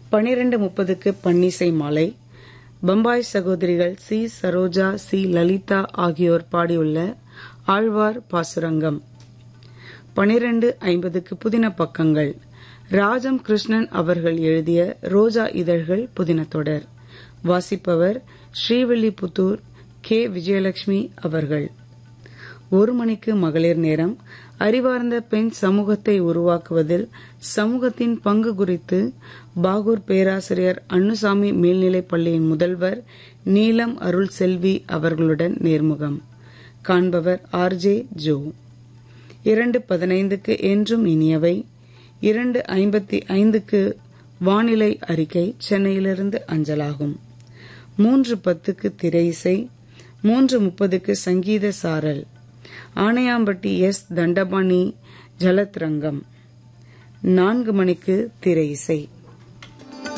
பனிரெண்டு முப்பதுக்கு பன்னிசை மாலை பம்பாய் சகோதரிகள் சி சரோஜா சி லலிதா ஆகியோர் பாடியுள்ள ஆழ்வார் பாசுரங்கம் பனிரெண்டு ஐம்பதுக்கு புதின பக்கங்கள் ராஜம் கிருஷ்ணன் அவர்கள் எழுதிய ரோஜா இதழ்கள் புதின தொடர் வாசிப்பவர் ஸ்ரீவில்லிபுத்தூர் கே விஜயலட்சுமி அவர்கள் ஒரு மணிக்கு மகளிர் நேரம் அறிவார்ந்த பெண் சமூகத்தை உருவாக்குவதில் சமூகத்தின் பங்கு குறித்து பாகூர் பேராசிரியர் அன்னுசாமி மேல்நிலைப் பள்ளியின் முதல்வர் நீலம் அருள் செல்வி அவர்களுடன் நேர்முகம் காண்பவர் ஆர் ஜே ஜோ இரண்டு பதினைந்துக்கு என்றும் இனியவை இரண்டு ஐம்பத்தி ஐந்துக்கு வானிலை அறிக்கை சென்னையிலிருந்து அஞ்சலாகும் மூன்று பத்துக்கு திரை இசை மூன்று முப்பதுக்கு சங்கீத சாரல் ஆனையாம்பட்டி எஸ் தண்டபாணி ஜலத்ரங்கம் நான்கு மணிக்கு திரை இசை